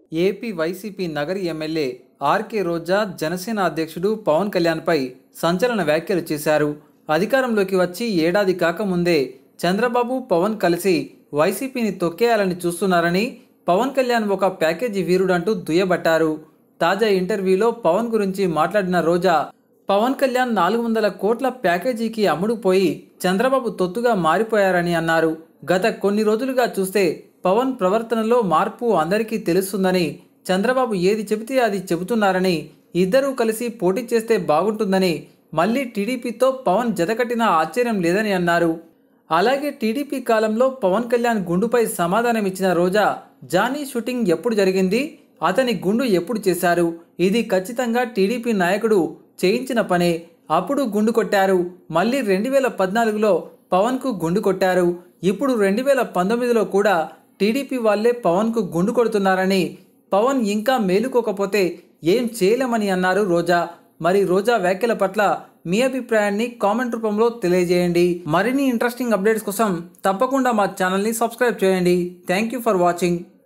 AP YCP Nagari MLA RK Roja Janasena అధ్యక్షుడు పవన్ కళ్యాణ్పై సంచలన వ్యాఖ్యలు చేశారు అధికారంలోకి వచ్చి ఏడాది కాకముందే చంద్రబాబు పవన్ కలిసి వైసీపీని తొక్కేయాలని చూస్తున్నారని పవన్ కళ్యాణ్ ఒక ప్యాకేజీ వీరుడంటూ దుయ్యబట్టారు తాజా ఇంటర్వ్యూలో పవన్ గురించి మాట్లాడిన రోజా పవన్ కళ్యాణ్ నాలుగు వందల కోట్ల ప్యాకేజీకి అమ్ముడుపోయి చంద్రబాబు తొత్తుగా మారిపోయారని అన్నారు గత కొన్ని రోజులుగా చూస్తే పవన్ ప్రవర్తనలో మార్పు అందరికీ తెలుస్తుందని చంద్రబాబు ఏది చెబితే అది చెబుతున్నారని ఇద్దరూ కలిసి పోటీ చేస్తే బాగుంటుందని మళ్ళీ టీడీపీతో పవన్ జతకట్టిన ఆశ్చర్యం లేదని అన్నారు అలాగే టీడీపీ కాలంలో పవన్ కళ్యాణ్ గుండుపై సమాధానం ఇచ్చిన రోజా జానీ షూటింగ్ ఎప్పుడు జరిగింది అతని గుండు ఎప్పుడు చేశారు ఇది ఖచ్చితంగా టీడీపీ నాయకుడు చేయించిన పనే అప్పుడు గుండు కొట్టారు మళ్ళీ రెండు వేల పద్నాలుగులో పవన్కు గుండు కొట్టారు ఇప్పుడు రెండు వేల పంతొమ్మిదిలో కూడా టీడీపీ వాళ్ళే పవన్కు గుండు కొడుతున్నారని పవన్ ఇంకా మేలుకోకపోతే ఏం చేయలేమని అన్నారు రోజా మరి రోజా వ్యాఖ్యల పట్ల మీ అభిప్రాయాన్ని కామెంట్ రూపంలో తెలియజేయండి మరిన్ని ఇంట్రెస్టింగ్ అప్డేట్స్ కోసం తప్పకుండా మా ఛానల్ని సబ్స్క్రైబ్ చేయండి థ్యాంక్ యూ ఫర్ వాచింగ్